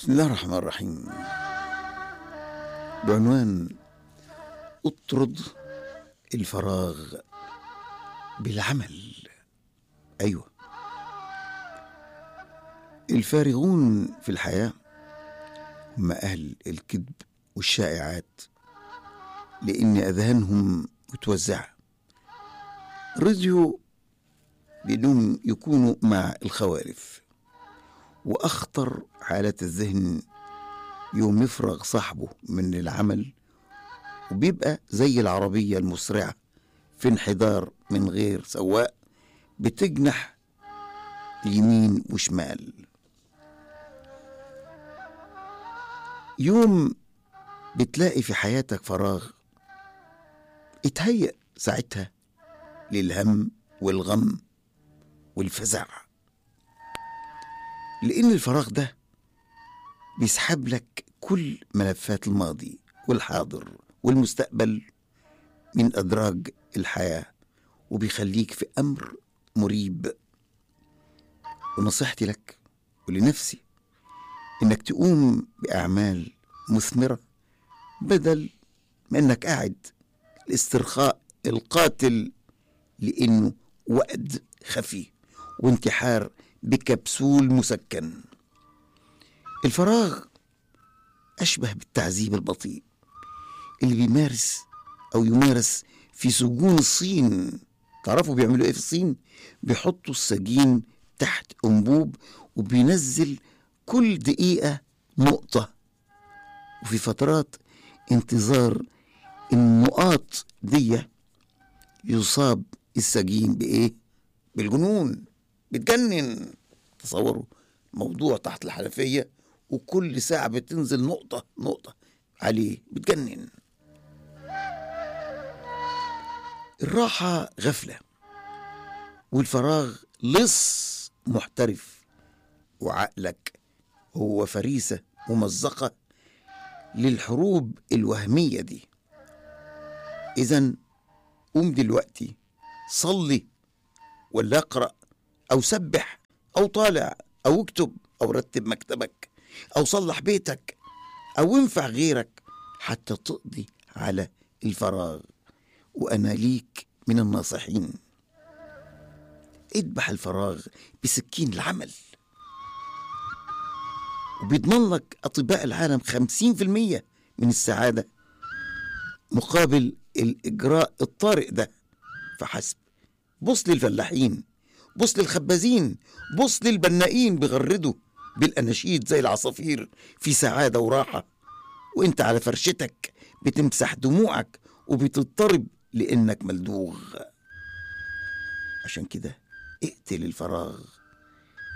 بسم الله الرحمن الرحيم بعنوان اطرد الفراغ بالعمل ايوه الفارغون في الحياه هم اهل الكذب والشائعات لان اذهانهم متوزعه رضيوا بانهم يكونوا مع الخوارف واخطر حالات الذهن يوم يفرغ صاحبه من العمل وبيبقى زي العربية المسرعة في انحدار من غير سواق بتجنح يمين وشمال يوم بتلاقي في حياتك فراغ اتهيأ ساعتها للهم والغم والفزع لأن الفراغ ده بيسحب لك كل ملفات الماضي والحاضر والمستقبل من أدراج الحياة وبيخليك في أمر مريب ونصيحتي لك ولنفسي إنك تقوم بأعمال مثمرة بدل ما إنك قاعد الاسترخاء القاتل لأنه وأد خفي وانتحار بكبسول مسكن الفراغ أشبه بالتعذيب البطيء اللي بيمارس أو يمارس في سجون الصين تعرفوا بيعملوا إيه في الصين؟ بيحطوا السجين تحت أنبوب وبينزل كل دقيقة نقطة وفي فترات انتظار النقاط دي يصاب السجين بإيه؟ بالجنون بتجنن تصوروا موضوع تحت الحنفية وكل ساعة بتنزل نقطة نقطة عليه بتجنن الراحة غفلة والفراغ لص محترف وعقلك هو فريسة ممزقة للحروب الوهمية دي إذا قوم دلوقتي صلي ولا اقرأ أو سبح أو طالع أو اكتب أو رتب مكتبك أو صلح بيتك أو انفع غيرك حتى تقضي على الفراغ وأنا ليك من الناصحين اذبح الفراغ بسكين العمل وبيضمن لك أطباء العالم خمسين في المية من السعادة مقابل الإجراء الطارئ ده فحسب بص للفلاحين بص للخبازين بص للبنائين بيغردوا بالأناشيد زي العصافير في سعادة وراحة وانت على فرشتك بتمسح دموعك وبتضطرب لانك ملدوغ عشان كده اقتل الفراغ